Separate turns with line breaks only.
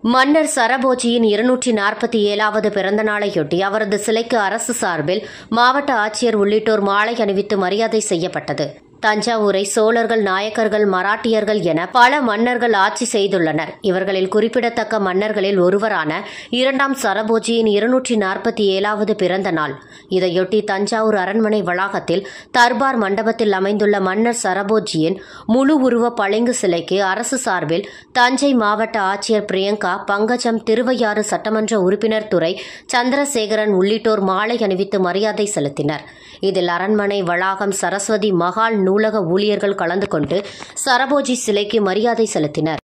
மன்னர் சரபோஜியின் இருநூற்றி நாற்பத்தி ஏழாவது பிறந்த நாளையொட்டி அவரது சிலைக்கு அரசு சார்பில் மாவட்ட ஆட்சியர் உள்ளிட்டோர் மாலை அணிவித்து மரியாதை செய்யப்பட்டது தஞ்சாவூரை சோழர்கள் நாயக்கர்கள் மராட்டியர்கள் என பல மன்னர்கள் ஆட்சி செய்துள்ளனர் இவர்களில் குறிப்பிடத்தக்க மன்னர்களில் ஒருவரான இரண்டாம் சரபோஜியின் இருநூற்றி நாற்பத்தி ஏழாவது பிறந்த நாள் இதையொட்டி தஞ்சாவூர் அரண்மனை வளாகத்தில் தர்பார் மண்டபத்தில் அமைந்துள்ள மன்னர் சரபோஜியின் முழு உருவ பளிங்கு சிலைக்கு அரசு சார்பில் தஞ்சை மாவட்ட ஆட்சியர் பிரியங்கா பங்கஜம் திருவையாறு சட்டமன்ற உறுப்பினர் துறை சந்திரசேகரன் உள்ளிட்டோர் மாலை அணிவித்து மரியாதை செலுத்தினர் இதில் அரண்மனை வளாகம் சரஸ்வதி மகால் நூலக ஊழியர்கள் கலந்து கொண்டு சரபோஜி சிலைக்கு மரியாதை செலுத்தினர்